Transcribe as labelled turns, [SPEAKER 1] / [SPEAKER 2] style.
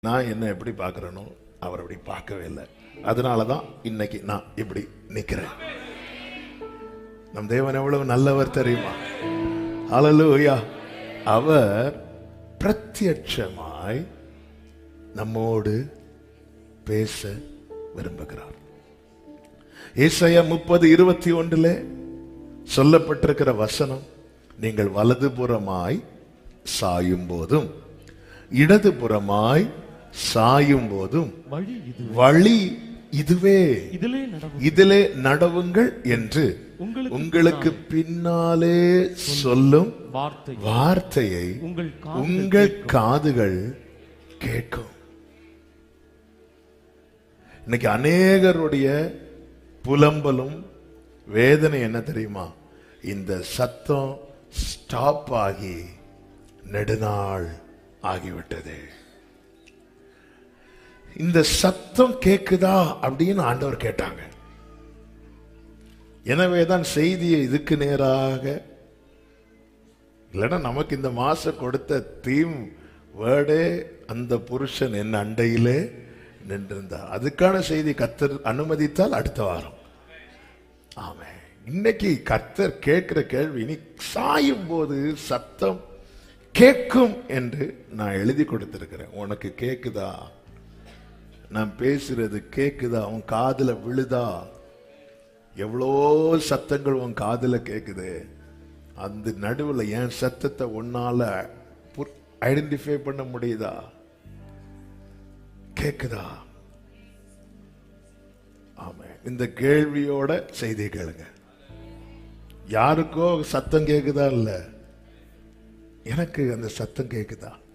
[SPEAKER 1] நான் என்ன எப்படி பார்க்கறேனோ அவர் அப்படி பார்க்கவே இல்லை அதனால தான் இன்னைக்கு நான் இப்படி நிக்கிறேன் நம் தேவன் எவ்வளவு நல்லவர் தெரியுமா ஹalleluya அவர் பிரத்யட்சமாய் நம்மோடு பேச விரும்புகிறார் ஏசாயா முப்பது இருபத்தி ஒன்றிலே சொல்லப்பட்டிருக்கிற வசனம் நீங்கள் வலதுபுறமாய் சாயும் போதும் இடதுபுறமாய் சாயும் போதும்
[SPEAKER 2] வழி இது
[SPEAKER 1] வழி இதுவே
[SPEAKER 2] இதிலே நடவும்
[SPEAKER 1] இதிலே நடவுங்கள் என்று
[SPEAKER 2] உங்களுக்கு
[SPEAKER 1] உங்களுக்கு பின்னாலே சொல்லும்
[SPEAKER 2] வார்த்தை
[SPEAKER 1] வார்த்தையை
[SPEAKER 2] உங்கள் காதுகள்
[SPEAKER 1] உங்கள் காதுகள் கேட்கும் இன்னைக்கு அநேகருடைய புலம்பலும் வேதனை என்ன தெரியுமா இந்த சத்தம் ஸ்டாப் ஆகி நெடுநாள் ஆகிவிட்டது இந்த சத்தம் கேக்குதா அப்படின்னு ஆண்டவர் கேட்டாங்க எனவேதான் செய்தியை இதுக்கு நேராக இல்லைன்னா நமக்கு இந்த மாசம் கொடுத்த தீம் வேர்டே அந்த புருஷன் என் அண்டையிலே நின்றிருந்தார் அதுக்கான செய்தி கத்தர் அனுமதித்தால் அடுத்த வாரம் ஆமே இன்னைக்கு கர்த்தர் கேட்கிற கேள்வி நீ சாயும் போது சத்தம் கேட்கும் என்று நான் எழுதி கொடுத்திருக்கிறேன் உனக்கு கேக்குதா நான் பேசுறது கேக்குதா உன் காதுல விழுதா எவ்வளோ சத்தங்கள் உன் காதுல கேக்குது அந்த நடுவுல என் சத்தத்தை உன்னால ஐடென்டிஃபை பண்ண முடியுதா கேக்குதா ஆமா இந்த கேள்வியோட செய்தி கேளுங்க யாருக்கோ சத்தம் கேக்குதா இல்ல எனக்கு அந்த சத்தம் கேக்குதா